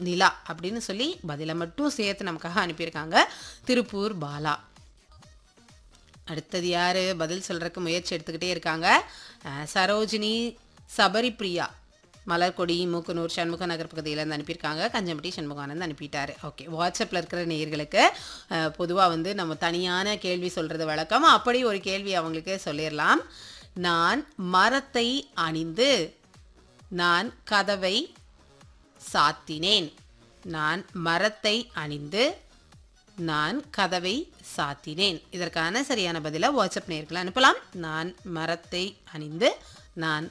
நிலா அப்படின்னு சொல்லி பதிலை மட்டும் சேர்த்து நமக்காக அனுப்பியிருக்காங்க திருப்பூர் பாலா அடுத்தது யாரு பதில் சொல்றதுக்கு முயற்சி எடுத்துக்கிட்டே இருக்காங்க அஹ், சரோஜினி சபரிப்ரியா மலர்கொடி மூக்கனூர் சண்முக நகர் பகுதியிலேருந்து அனுப்பியிருக்காங்க கஞ்சம்பட்டி சண்முகானந்த் அனுப்பிட்டாரு ஓகே வாட்ஸ்அப்பில் இருக்கிற நேயர்களுக்கு பொதுவாக வந்து நம்ம தனியான கேள்வி சொல்கிறது வழக்கம் அப்படி ஒரு கேள்வி அவங்களுக்கு சொல்லிடலாம் நான் மரத்தை அணிந்து நான் கதவை சாத்தினேன் நான் மரத்தை அணிந்து நான் கதவை சாத்தினேன் இதற்கான சரியான பதிலை வாட்ஸ்அப் நேயர்கள் அனுப்பலாம் நான் மரத்தை அணிந்து நான்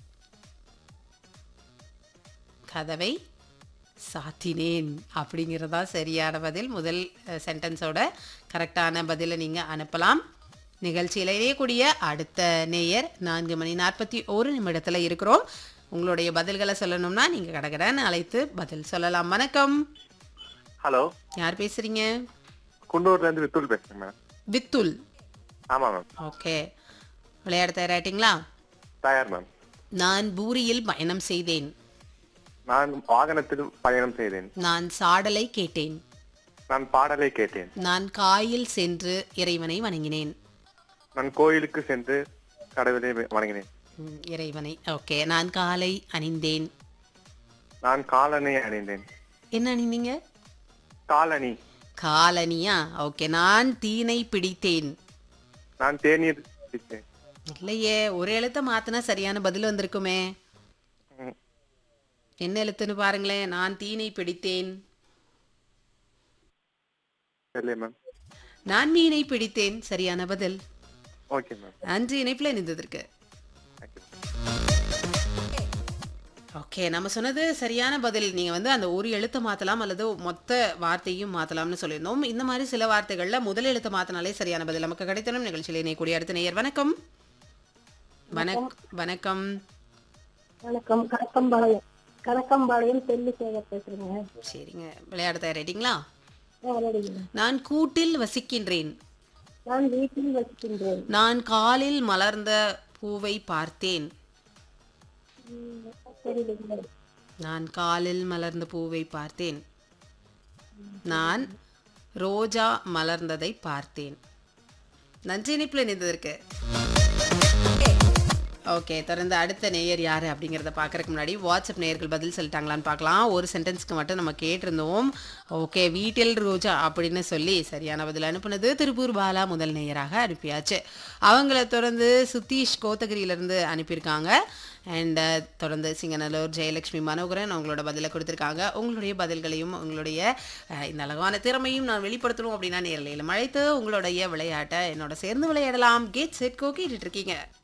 கதவை சாத்தினேன் அப்படிங்கிறதா சரியான பதில் முதல் சென்டென்ஸோட கரெக்டான பதிலை நீங்கள் அனுப்பலாம் நிகழ்ச்சியில் இணையக்கூடிய அடுத்த நேயர் நான்கு மணி நாற்பத்தி ஒரு நிமிடத்தில் இருக்கிறோம் உங்களுடைய பதில்களை சொல்லணும்னா நீங்கள் கடகடன்னு அழைத்து பதில் சொல்லலாம் வணக்கம் ஹலோ யார் பேசுறீங்க குண்டூர்ல இருந்து வித்துல் பேசுறேன் மேம் வித்துல் ஆமா மேம் ஓகே விளையாட தயாராயிட்டீங்களா தயார் மேம் நான் பூரியில் பயணம் செய்தேன் நான் வாகனத்தில் பயணம் செய்தேன் நான் சாடலை கேட்டேன் நான் பாடலை கேட்டேன் நான் காயில் சென்று இறைவனை வணங்கினேன் நான் கோயிலுக்கு சென்று கடவுளை வணங்கினேன் ம், இறைவனை ஓகே நான் காலை அணிந்தேன் நான் காலணி அணிந்தேன் என்ன அணிந்தீங்க காலணி காலனியா ஓகே நான் தீனை பிடித்தேன் நான் தேநீர் குடித்தேன் இல்லையே ஒரு எழுத்தை மாத்தினா சரியான பதில் வந்திருக்குமே ம், என்ன எழுத்துன்னு பாருங்களேன் நான் தீனை பிடித்தேன் தெரியல மேம் நான் மீனை பிடித்தேன் சரியான பதில் ஓகே மேம் அஞ்சு இணைப்புல இணைந்ததற்கு தேங்க்யூ ஓகே நம்ம சொன்னது சரியான பதில் நீங்கள் வந்து அந்த ஒரு எழுத்தை மாற்றலாம் அல்லது மொத்த வார்த்தையும் மாற்றலாம்னு சொல்லியிருந்தோம் இந்த மாதிரி சில வார்த்தைகளில் முதல் எழுத்தை மாற்றினாலே சரியான பதில் நமக்கு கிடைத்தனும் நிகழ்ச்சியில் இணையக்கூடிய அடுத்த நேயர் வணக்கம் வணக் வணக்கம் வணக்கம் கணக்கம்பாளையம் கணக்கம்பாளையம் தெல்லிசேகர் பேசுறேங்க சரிங்க விளையாட தயாரிட்டீங்களா ஆ, ரெடிங்க. நான் கூட்டில் வசிக்கின்றேன் நான் வீட்டில் வசிக்கின்றேன் நான் காலில் மலர்ந்த பூவை பார்த்தேன் ம், தெரியலைங்க நான் காலில் மலர்ந்த பூவை பார்த்தேன் நான் ரோஜா மலர்ந்ததை பார்த்தேன் நன்றி இணைப்பில் இணைந்ததற்கு ஓகே தொடர்ந்து அடுத்த நேயர் யார் அப்படிங்கிறத பார்க்கறதுக்கு முன்னாடி வாட்ஸ்அப் நேயர்கள் பதில் சொல்லிட்டாங்களான்னு பார்க்கலாம் ஒரு சென்டென்ஸ்க்கு மட்டும் நம்ம கேட்டிருந்தோம் ஓகே வீட்டில் ரோஜா அப்படின்னு சொல்லி சரியான பதில் அனுப்புனது திருப்பூர் பாலா முதல் நேயராக அனுப்பியாச்சு அவங்கள தொடர்ந்து சுதீஷ் கோத்தகிரியிலேருந்து அனுப்பியிருக்காங்க அண்ட் தொடர்ந்து சிங்கநல்லூர் ஜெயலட்சுமி மனோகரன் அவங்களோட பதிலை கொடுத்துருக்காங்க உங்களுடைய பதில்களையும் உங்களுடைய அஹ், இந்த அழகான திறமையும் நான் வெளிப்படுத்தணும் அப்படின்னா நேரலையில் அழைத்து உங்களுடைய விளையாட்டை என்னோட சேர்ந்து விளையாடலாம் கேட் செட் கோ கேட்டுட்டு இருக்கீங்க